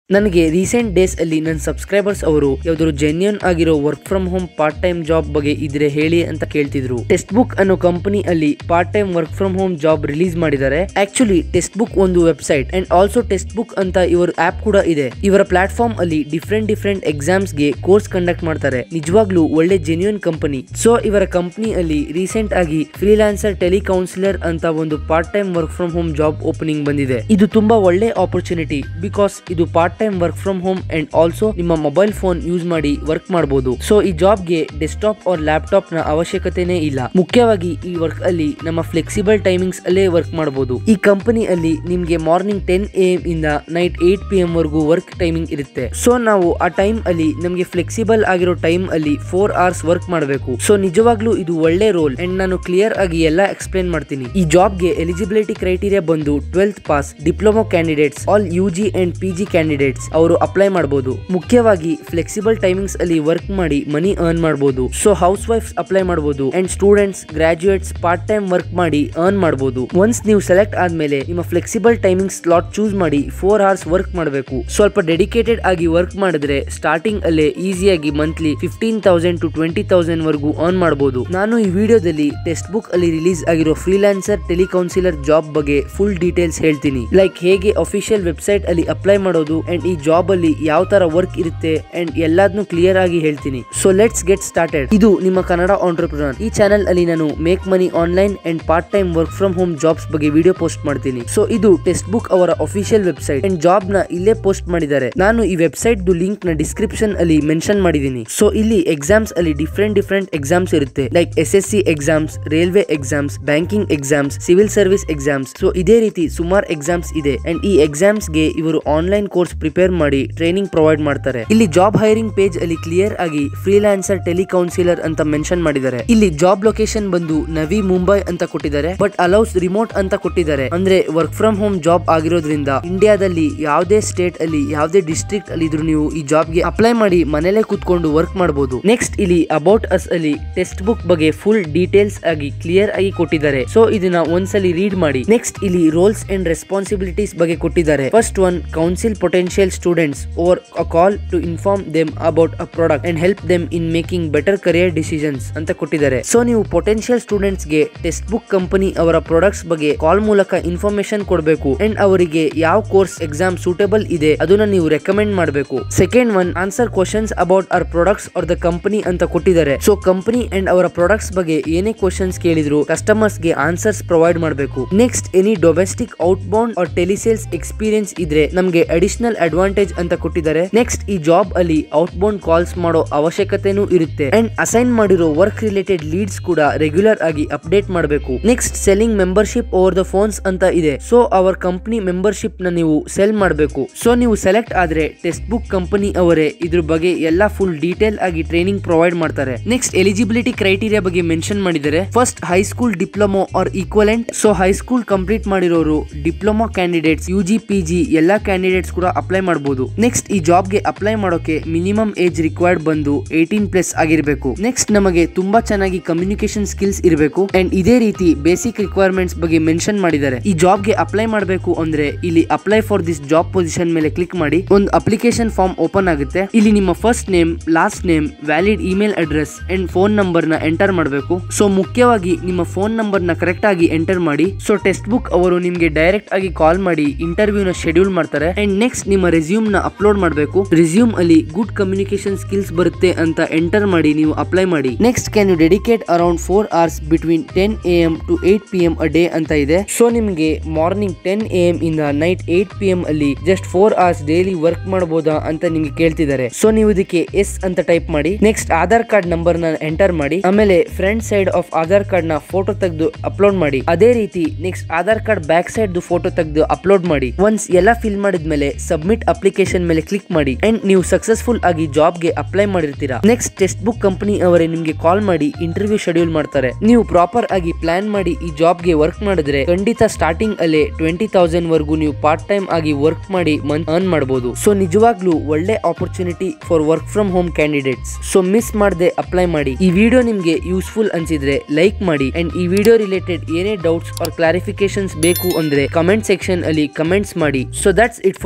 ನನಗೆ recent days ಅಲ್ಲಿ ನನ್ನ ಸಬ್ಸ್ಕ್ರೈಬರ್ಸ್ ಅವರು ಯಾವ್ದಾದ್ರು ಜೆನ್ಯೂನ್ ಆಗಿರೋ work from home part time job ಬಗ್ಗೆ ಇದ್ರೆ ಹೇಳಿ ಅಂತ ಕೇಳ್ತಿದ್ರು ಟೆಕ್ಸ್ಟ್ ಬುಕ್ ಅನ್ನೋ ಕಂಪನಿ ಅಲ್ಲಿ part time work from home job release ಮಾಡಿದ್ದಾರೆ ಆಕ್ಚುಲಿ ಟೆಕ್ಸ್ಟ್ ಬುಕ್ ಒಂದು website and also Testbook ಅಂತ ಇವರ ಆಪ್ ಕೂಡ ಇದೆ ಇವರ ಪ್ಲಾಟ್ಫಾರ್ಮ್ ಅಲ್ಲಿ ಡಿಫ್ರೆಂಟ್ ಡಿಫ್ರೆಂಟ್ ಎಕ್ಸಾಮ್ಸ್ ಗೆ ಕೋರ್ಸ್ ಕಂಡಕ್ಟ್ ಮಾಡ್ತಾರೆ ನಿಜವಾಗ್ಲೂ ಒಳ್ಳೆ ಜೆನ್ಯೂನ್ ಕಂಪನಿ ಸೊ ಇವರ ಕಂಪನಿ ಅಲ್ಲಿ ರೀಸೆಂಟ್ ಆಗಿ ಫ್ರೀಲಾನ್ಸರ್ ಟೆಲಿ ಕೌನ್ಸಿಲರ್ ಅಂತ ಒಂದು part time work from home job opening ಬಂದಿದೆ ಇದು ತುಂಬಾ ಒಳ್ಳೆ ಆಪರ್ಚುನಿಟಿ ಬಿಕಾಸ್ ಇದು part time work from home and also ನಿಮ್ಮ ಮೊಬೈಲ್ ಫೋನ್ ಯೂಸ್ ಮಾಡಿ ವರ್ಕ್ ಮಾಡಬಹುದು ಸೊ ಈ ಜಾಬ್ಗೆ ಡೆಸ್ಕ್ಟಾಪ್ ಆರ್ ಲ್ಯಾಪ್ಟಾಪ್ ನ ಅವಶ್ಯಕತೆನೇ ಇಲ್ಲ ಮುಖ್ಯವಾಗಿ ಈ ವರ್ಕ್ ಅಲ್ಲಿ ನಮ್ಮ ಫ್ಲೆಕ್ಸಿಬಲ್ ಟೈಮಿಂಗ್ಸ್ ಅಲ್ಲೇ ವರ್ಕ್ ಮಾಡಬಹುದು ಈ ಕಂಪನಿ ಅಲ್ಲಿ ನಿಮ್ಗೆ ಮಾರ್ನಿಂಗ್ ಟೆನ್ ಎ ಎಂ ಇಂದ ನೈಟ್ ಏಟ್ ಪಿ ಎಂ ವರೆಗೂ ವರ್ಕ್ ಟೈಮಿಂಗ್ ಇರುತ್ತೆ ಸೊ ನಾವು ಆ ಟೈಮ್ ಅಲ್ಲಿ ನಮ್ಗೆ ಫ್ಲೆಕ್ಸಿಬಲ್ ಆಗಿರೋ ಟೈಮ್ ಅಲ್ಲಿ ಫೋರ್ ಅವರ್ಸ್ ವರ್ಕ್ ಮಾಡಬೇಕು ಸೊ ನಿಜವಾಗ್ಲೂ ಇದು ಒಳ್ಳೆ ರೋಲ್ ಅಂಡ್ ನಾನು ಕ್ಲಿಯರ್ ಆಗಿ ಎಲ್ಲ ಎಕ್ಸ್ಪ್ಲೇನ್ ಮಾಡ್ತೀನಿ ಈ ಜಾಬ್ಗೆ ಎಲಿಜಿಬಿಲಿಟಿ ಕ್ರೈಟೀರಿಯಾ ಬಂದು twelfth pass diploma candidates all U G and P G candidates ಅವರು ಅಪ್ಲೈ ಮಾಡಬಹುದು ಮುಖ್ಯವಾಗಿ ಫ್ಲೆಕ್ಸಿಬಲ್ ಟೈಮಿಂಗ್ಸ್ ಅಲ್ಲಿ ವರ್ಕ್ ಮಾಡಿ ಮನಿ ಅರ್ನ್ ಮಾಡಬಹುದು ಸೊ ಹೌಸ್ ವೈಫ್ಸ್ ಅಪ್ಲೈ ಮಾಡಬಹುದು and students graduates part time work ಮಾಡಿ ಅರ್ನ್ ಮಾಡಬಹುದು ಒನ್ಸ್ ನೀವು ಸೆಲೆಕ್ಟ್ ಆದ್ಮೇಲೆ ನಿಮ್ಮ ಫ್ಲೆಕ್ಸಿಬಲ್ ಟೈಮಿಂಗ್ ಸ್ಲಾಟ್ ಚೂಸ್ ಮಾಡಿ ಫೋರ್ ಅವರ್ಸ್ ವರ್ಕ್ ಮಾಡಬೇಕು ಸ್ವಲ್ಪ ಡೆಡಿಕೇಟೆಡ್ ಆಗಿ ವರ್ಕ್ ಮಾಡಿದ್ರೆ ಸ್ಟಾರ್ಟಿಂಗ್ ಅಲ್ಲೇ ಈಸಿಯಾಗಿ monthly fifteen thousand to twenty thousand ವರೆಗೂ ಅರ್ನ್ ಮಾಡಬಹುದು ನಾನು ಈ ವಿಡಿಯೋದಲ್ಲಿ ಟೆಕ್ಸ್ಟ್ ಬುಕ್ ಅಲ್ಲಿ ರಿಲೀಸ್ ಆಗಿರೋ ಫ್ರೀಲಾನ್ಸರ್ ಟೆಲಿಕೌನ್ಸಿಲರ್ ಜಾಬ್ ಬಗ್ಗೆ ಫುಲ್ ಡೀಟೇಲ್ಸ್ ಹೇಳ್ತೀನಿ ಲೈಕ್ ಹೇಗೆ ಅಫಿಷಿಯಲ್ ವೆಬ್ಸೈಟ್ ಅಲ್ಲಿ ಅಪ್ಲೈ ಮಾಡೋದು ಅಂಡ್ ಈ ಜಾಬ್ ಅಲ್ಲಿ ಯಾವ ತರ ವರ್ಕ್ ಇರುತ್ತೆ ಅಂಡ್ ಎಲ್ಲಾದ್ನು ಕ್ಲಿಯರ್ ಆಗಿ ಹೇಳ್ತೀನಿ ಸೊ ಲೆಟ್ಸ್ ಗೆಟ್ ಸ್ಟಾರ್ಟೆಡ್ ಇದು ನಿಮ್ಮ ಕನ್ನಡ ಆಂಟ್ರಪ್ರನರ್ ಈ ಚಾನಲ್ ಅಲ್ಲಿ ನಾನು make money online and part time work from home jobs ಬಗ್ಗೆ ವಿಡಿಯೋ ಪೋಸ್ಟ್ ಮಾಡ್ತೀನಿ ಸೊ ಇದು ಟೆಕ್ಸ್ಟ್ ಬುಕ್ ಅವರ ಅಫಿಷಿಯಲ್ ವೆಬ್ಸೈಟ್ ಅಂಡ್ ಜಾಬ್ ನ ಇಲ್ಲೇ ಪೋಸ್ಟ್ ಮಾಡಿದ್ದಾರೆ ನಾನು ಈ ವೆಬ್ಸೈಟ್ ಲಿಂಕ್ ನ ಡಿಸ್ಕ್ರಿಪ್ಷನ್ ಅಲ್ಲಿ ಮೆನ್ಷನ್ ಮಾಡಿದ್ದೀನಿ ಸೊ ಇಲ್ಲಿ ಎಕ್ಸಾಮ್ಸ್ ಅಲ್ಲಿ ಡಿಫ್ರೆಂಟ್ ಡಿಫ್ರೆಂಟ್ ಎಕ್ಸಾಮ್ಸ್ ಇರುತ್ತೆ like S S C exams railway exams banking exams civil service exams so ಇದೇ ರೀತಿ ಸುಮಾರು ಎಕ್ಸಾಮ್ಸ್ ಇದೆ ಅಂಡ್ ಈ ಎಕ್ಸಾಮ್ಸ್ ಗೆ ಇವರು ಆನ್ಲೈನ್ ಕೋರ್ಸ್ ಪ್ರಿಪೇರ್ ಮಾಡಿ ಟ್ರೈನಿಂಗ್ ಪ್ರೊವೈಡ್ ಮಾಡ್ತಾರೆ ಇಲ್ಲಿ ಜಾಬ್ ಹೈರಿಂಗ್ ಪೇಜ್ ಅಲ್ಲಿ ಕ್ಲಿಯರ್ ಆಗಿ ಫ್ರೀಲಾನ್ಸರ್ ಟೆಲಿಕೌನ್ಸಿಲರ್ ಅಂತ ಮೆನ್ಷನ್ ಮಾಡಿದ್ದಾರೆ ಇಲ್ಲಿ ಜಾಬ್ ಲೊಕೇಶನ್ ಬಂದು ನವಿ ಮುಂಬೈ ಅಂತ ಕೊಟ್ಟಿದ್ದಾರೆ ಬಟ್ ಅಲೌಸ್ ರಿಮೋಟ್ ಅಂತ ಕೊಟ್ಟಿದ್ದಾರೆ ಅಂದ್ರೆ ವರ್ಕ್ ಫ್ರಮ್ ಹೋಮ್ ಜಾಬ್ ಆಗಿರೋದ್ರಿಂದ ಇಂಡಿಯಾದಲ್ಲಿ ಯಾವುದೇ ಸ್ಟೇಟ್ ಅಲ್ಲಿ ಯಾವುದೇ ಡಿಸ್ಟ್ರಿಕ್ಟ್ ಅಲ್ಲಿ ಇದ್ರು ನೀವು ಈ ಜಾಬ್ ಗೆ ಅಪ್ಲೈ ಮಾಡಿ ಮನೇಲೆ ಕೂತ್ಕೊಂಡು ವರ್ಕ್ ಮಾಡಬಹುದು ನೆಕ್ಸ್ಟ್ ಇಲ್ಲಿ ಅಬೌಟ್ ಅಸ್ ಅಲ್ಲಿ ಟೆಕ್ಸ್ಟ್ ಬುಕ್ ಬಗ್ಗೆ ಫುಲ್ ಡೀಟೇಲ್ಸ್ ಆಗಿ ಕ್ಲಿಯರ್ ಆಗಿ ಕೊಟ್ಟಿದ್ದಾರೆ ಸೊ ಇದನ್ನ ಒಂದ್ಸಲಿ ರೀಡ್ ಮಾಡಿ ನೆಕ್ಸ್ಟ್ ಇಲ್ಲಿ ರೋಲ್ಸ್ ಅಂಡ್ ರೆಸ್ಪಾನ್ಸಿಬಿಲಿಟೀಸ್ ಬಗ್ಗೆ ಕೊಟ್ಟಿದ್ದಾರೆ first one counsel potential students or a call to inform them about a product and help them in making better career decisions ಅಂತ ಕೊಟ್ಟಿದ್ದಾರೆ ಸೊ ನೀವು ಪೊಟೆನ್ಶಿಯಲ್ ಸ್ಟೂಡೆಂಟ್ಸ್ ಗೆ ಟೆಕ್ಸ್ಟ್ ಬುಕ್ ಕಂಪನಿ ಅವರ products ಬಗ್ಗೆ call ಮೂಲಕ information ಕೊಡಬೇಕು and ಅವರಿಗೆ ಯಾವ ಕೋರ್ಸ್ ಎಕ್ಸಾಮ್ ಸೂಟೇಬಲ್ ಇದೆ ಅದನ್ನ ನೀವು ರೆಕಮೆಂಡ್ ಮಾಡಬೇಕು second one answer questions about our products or the company ಅಂತ ಕೊಟ್ಟಿದ್ದಾರೆ ಸೊ ಕಂಪನಿ ಅಂಡ್ ಅವರ ಪ್ರಾಡಕ್ಟ್ಸ್ ಬಗ್ಗೆ ಏನೇ ಕ್ವಶನ್ಸ್ ಕೇಳಿದ್ರು ಕಸ್ಟಮರ್ಸ್ ಗೆ ಆನ್ಸರ್ಸ್ ಪ್ರೊವೈಡ್ ಮಾಡಬೇಕು next any domestic outbound or telesales experience ಇದ್ರೆ ನಮಗೆ ಅಡಿಷನಲ್ ಅಡ್ವಾಂಟೇಜ್ ಅಂತ ಕೊಟ್ಟಿದ್ದಾರೆ ನೆಕ್ಸ್ಟ್ ಈ ಜಾಬ್ ಅಲ್ಲಿ ಔಟ್ ಬೌಂಡ್ ಕಾಲ್ಸ್ ಮಾಡೋ ಅವಶ್ಯಕತೆನೂ ಇರುತ್ತೆ ಅಂಡ್ ಅಸೈನ್ ಮಾಡಿರೋ ವರ್ಕ್ ರಿಲೇಟೆಡ್ ಲೀಡ್ಸ್ ಕೂಡ ರೆಗ್ಯುಲರ್ ಆಗಿ ಅಪ್ಡೇಟ್ ಮಾಡಬೇಕು next selling membership over the phones ಅಂತ ಇದೆ ಸೊ ಅವರ್ ಕಂಪನಿ ಮೆಂಬರ್ಶಿಪ್ ನ ನೀವು ಸೆಲ್ ಮಾಡಬೇಕು ಸೊ ನೀವು ಸೆಲೆಕ್ಟ್ ಆದ್ರೆ ಟೆಕ್ಸ್ಟ್ ಬುಕ್ ಕಂಪನಿ ಅವರೇ ಇದ್ರ ಬಗ್ಗೆ ಎಲ್ಲ ಫುಲ್ ಡೀಟೇಲ್ ಆಗಿ ಟ್ರೈನಿಂಗ್ ಪ್ರೊವೈಡ್ ಮಾಡ್ತಾರೆ ನೆಕ್ಸ್ಟ್ ಎಲಿಜಿಬಿಲಿಟಿ ಕ್ರೈಟೀರಿಯಾ ಬಗ್ಗೆ ಮೆನ್ಷನ್ ಮಾಡಿದ್ದಾರೆ first high school diploma or equivalent so high school complete ಮಾಡಿರೋರು diploma candidates U G P G ಎಲ್ಲಾ ಕ್ಯಾಂಡಿಡೇಟ್ಸ್ ಕೂಡ ಅಪ್ಲೈ ಮಾಡಬಹುದು ನೆಕ್ಸ್ಟ್ ಈ ಜಾಬ್ ಗೆ ಅಪ್ಲೈ ಮಾಡೋಕೆ ಮಿನಿಮಮ್ ಏಜ್ ರಿಕ್ವೈರ್ಡ್ ಬಂದು ಏಟೀನ್ ಪ್ಲಸ್ ಆಗಿರಬೇಕು ನೆಕ್ಸ್ಟ್ ನಮಗೆ ತುಂಬಾ ಚೆನ್ನಾಗಿ ಕಮ್ಯುನಿಕೇಶನ್ ಸ್ಕಿಲ್ಸ್ ಇರಬೇಕು ಅಂಡ್ ಇದೇ ರೀತಿ ಬೇಸಿಕ್ ರಿಕ್ವೈರ್ಮೆಂಟ್ಸ್ ಬಗ್ಗೆ ಮೆನ್ಷನ್ ಮಾಡಿದ್ದಾರೆ ಈ ಜಾಬ್ ಗೆ ಅಪ್ಲೈ ಮಾಡಬೇಕು ಅಂದ್ರೆ ಇಲ್ಲಿ apply for this job position ಮೇಲೆ ಕ್ಲಿಕ್ ಮಾಡಿ ಒಂದು ಅಪ್ಲಿಕೇಶನ್ ಫಾರ್ಮ್ ಓಪನ್ ಆಗುತ್ತೆ ಇಲ್ಲಿ ನಿಮ್ಮ first name last name valid email address and phone number ನ ಎಂಟರ್ ಮಾಡಬೇಕು ಸೊ ಮುಖ್ಯವಾಗಿ ನಿಮ್ಮ ಫೋನ್ ನಂಬರ್ ನ ಕರೆಕ್ಟ್ ಆಗಿ ಎಂಟರ್ ಮಾಡಿ ಸೊ ಟೆಕ್ಸ್ಟ್ ಬುಕ್ ಅವರು ನಿಮ್ಗೆ ಡೈರೆಕ್ಟ್ ಆಗಿ ಕಾಲ್ ಮಾಡಿ ಇಂಟರ್ವ್ಯೂ ನ ಶೆಡ್ಯೂಲ್ ಮಾಡ್ತಾರೆ ಅಂಡ್ ನೆಕ್ಸ್ಟ್ ನಿಮ್ಮ ರೆಸ್ಯೂಮ್ ನ ಅಪ್ಲೋಡ್ ಮಾಡಬೇಕು ರೆಸ್ಯೂಮ್ ಅಲ್ಲಿ ಗುಡ್ ಕಮ್ಯುನಿಕೇಶನ್ ಸ್ಕಿಲ್ಸ್ ಬರುತ್ತೆ ಅಂತ ಎಂಟರ್ ಮಾಡಿ ನೀವು ಅಪ್ಲೈ ಮಾಡಿ next can you dedicate around four hours between ten A M to eight P M a day ಅಂತ ಇದೆ ಸೊ ನಿಮ್ಗೆ ಮಾರ್ನಿಂಗ್ ಟೆನ್ ಎ ಎಂ ಇಂದ ನೈಟ್ ಏಟ್ ಪಿ ಎಂ ಅಲ್ಲಿ just four hours daily work ಮಾಡಬಹುದಾ ಅಂತ ನಿಮ್ಗೆ ಕೇಳ್ತಿದ್ದಾರೆ so ನೀವು ಇದಕ್ಕೆ ಎಸ್ ಅಂತ ಟೈಪ್ ಮಾಡಿ ನೆಕ್ಸ್ಟ್ ಆಧಾರ್ ಕಾರ್ಡ್ ನಂಬರ್ ನ ಎಂಟರ್ ಮಾಡಿ ಆಮೇಲೆ front side of Aadhaar card ನ ಫೋಟೋ ತೆಗೆದು ಅಪ್ಲೋಡ್ ಮಾಡಿ ಅದೇ ರೀತಿ next Aadhaar card back side photo ತೆಗೆದು ಅಪ್ಲೋಡ್ ಮಾಡಿ ಒನ್ಸ್ ಎಲ್ಲ ಫಿಲ್ ಮಾಡಿದ್ಮೇಲೆ ಸಬ್ಮಿಟ್ ಅಪ್ಲಿಕೇಶನ್ ಮೇಲೆ ಕ್ಲಿಕ್ ಮಾಡಿ ಅಂಡ್ ನೀವು ಸಕ್ಸಸ್ಫುಲ್ ಆಗಿ ಜಾಬ್ ಗೆ ಅಪ್ಲೈ ಮಾಡಿರ್ತೀರಾ ನೆಕ್ಸ್ಟ್ ಟೆಕ್ಸ್ಟ್ ಬುಕ್ ಕಂಪನಿ ಅವರೇ ನಿಮ್ಗೆ ಕಾಲ್ ಮಾಡಿ ಇಂಟರ್ವ್ಯೂ ಶೆಡ್ಯೂಲ್ ಮಾಡ್ತಾರೆ ನೀವು ಪ್ರಾಪರ್ ಆಗಿ ಪ್ಲಾನ್ ಮಾಡಿ ಈ ಜಾಬ್ ಗೆ ವರ್ಕ್ ಮಾಡಿದ್ರೆ ಖಂಡಿತ ಸ್ಟಾರ್ಟಿಂಗ್ ಅಲ್ಲೇ ಟ್ವೆಂಟಿ ತೌಸಂಡ್ ವರ್ಗು ನೀವು ಪಾರ್ಟ್ ಟೈಮ್ ಆಗಿ ವರ್ಕ್ ಮಾಡಿ ಮಂತ್ ಅರ್ನ್ ಮಾಡಬಹುದು ಸೊ ನಿಜವಾಗ್ಲೂ ಒಳ್ಳೆ opportunity for work from home candidates so miss ಮಾಡದೆ ಅಪ್ಲೈ ಮಾಡಿ ಈ ವಿಡಿಯೋ ನಿಮ್ಗೆ ಯೂಸ್ಫುಲ್ ಅನ್ಸಿದ್ರೆ ಲೈಕ್ ಮಾಡಿ ಅಂಡ್ ಈ ವಿಡಿಯೋ ರಿಲೇಟೆಡ್ ಏನೇ ಡೌಟ್ಸ್ ಆರ್ ಕ್ಲಾರಿಫಿಕೇಶನ್ಸ್ ಬೇಕು ಅಂದ್ರೆ ಕಮೆಂಟ್ ಸೆಕ್ಷನ್ ಅಲ್ಲಿ ಕಮೆಂಟ್ಸ್ ಮಾಡಿ so that's it for today's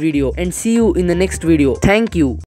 video and see you in the next video. Thank you.